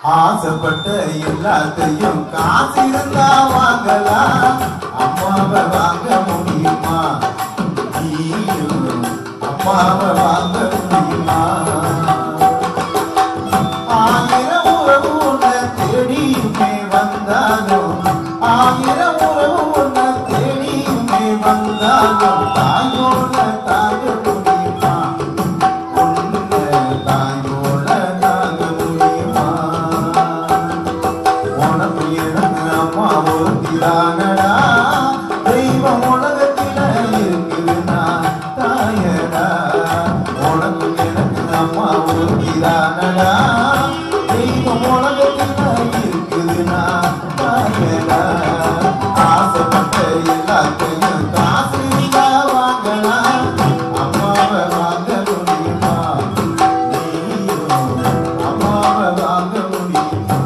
ஆசைப்பட்ட எல்லாத்தையும் காசு இருந்தா வாங்கலாம் அம்மாவை வாங்க முடியுமா நீயும் அம்மாவை வாங்க முடியுமா ஆயிரம் உறவு உன்னை தேடியுமே வந்தாலும் ஆயிரம் உறவு உன்னை தேடியுமே வந்தாலும் தாயோட தாங்க முடியுமா உன்னை தாயோட தாங்க முடியுமா உனக்கு எனக்கு அம்மா ஒருத்திதானடா தெய்வம் உலகத்தில இருக்குதுன்னா தாயடா உனக்கு எனக்கு அம்மா ஒருத்திதானடா தெய்வம் உலகத்தில இருக்குதுன்னா தாயடா ஆசைப்பட்ட எல்லாத்தையும் காசு இருந்தா வாங்கலாம் அம்மாவை வாங்க முடியுமா நீயும் அம்மாவை வாங்க முடியுமா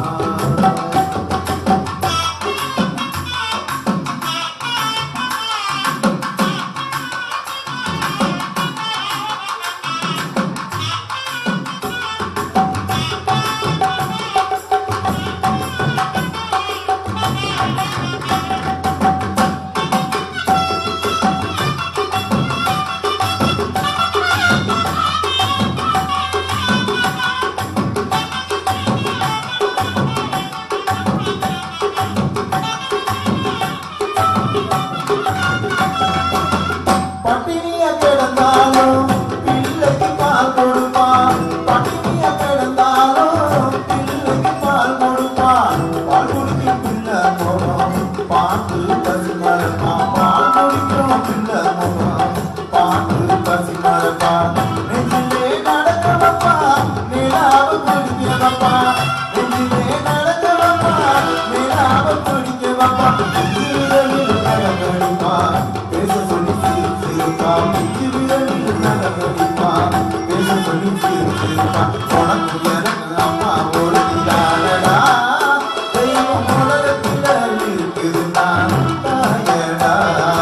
பட்டினிய கிடந்தாலும் பிள்ளைக்கு பால் கொடுப்பான் பட்டினிய கிடந்தாலும் பிள்ளைக்கு பால் கொடுப்பான் பால் குடிக்கும் பிள்ளை முகம் பாட்டு பசி மரப்பா பால் குடிக்கும் பிள்ளை முகம் பாட்டு பசி மரப்பா நெஞ்சிலே நடக்க வைப்பா நிலாவை குடிக்க வைப்பா நெஞ்சிலே நடக்க வைப்பா நிலாவை குடிக்க வைப்பா நெஞ்சிலே நடக்கடிப்பா பேச சொல்லி சிரிச்சிருப்பா நெஞ்சு விரலில் நடக்கடிப்பா பேச சொல்லி சிரிச்சிருப்பா உனக்கு எனக்கு அம்மா ஒரு தானடா தெய்வம் உலகத்தில் இருக்குதுன்னா தாயடா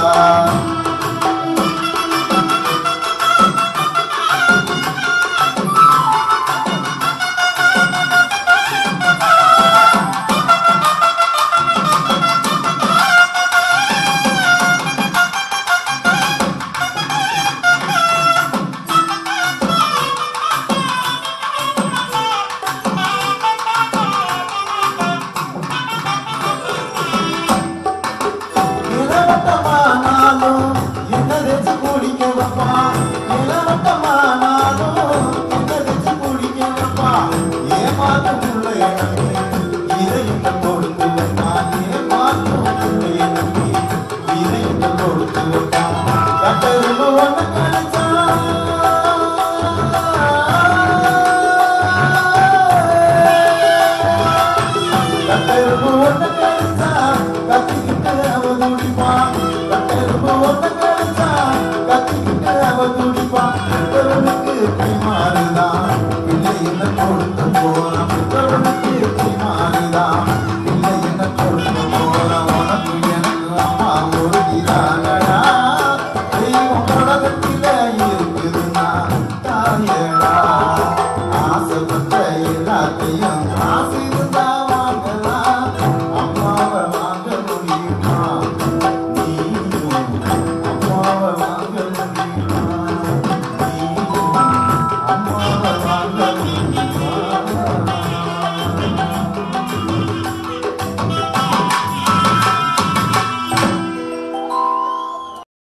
இளவட்டமானாலும் என்ன வச்சு குடிக்க வைப்பா இளவட்டமானாலும் என்ன வச்சு குடிக்க வைப்பா ஏமாற்றம் உள்ள எனக்கு இதையும் கொடுத்து வைப்பா ஏமாற்றம் உள்ள எனக்கு இதையும் கொடுத்து வைப்பா கட்டரும்பு ஒன்று கிடைச்சா கட்டெரும்பு ஒண்ணு கிடைச்சா கத்திக்கிட்டு அவ துடிப்பான் கட்டெரும்பு ஒண்ணு கிடைச்சா கத்திக்கிட்டு அவ துடிப்பான் பெற்றவனுக்கு எப்படி மாறுதான் பிள்ளை என்ன கொடுத்து போறான் பெற்றவனுக்கு எப்படி மாறுதான் பிள்ளை என்ன கொடுத்து போறான் உனக்கு எனக்கு அம்மா ஒரு இதானடா தெய்வம் உலகத்தில இருக்குதுன்னா தாயடா ஆசைப்பட்ட எல்லாத்தையும் காசு இருந்தா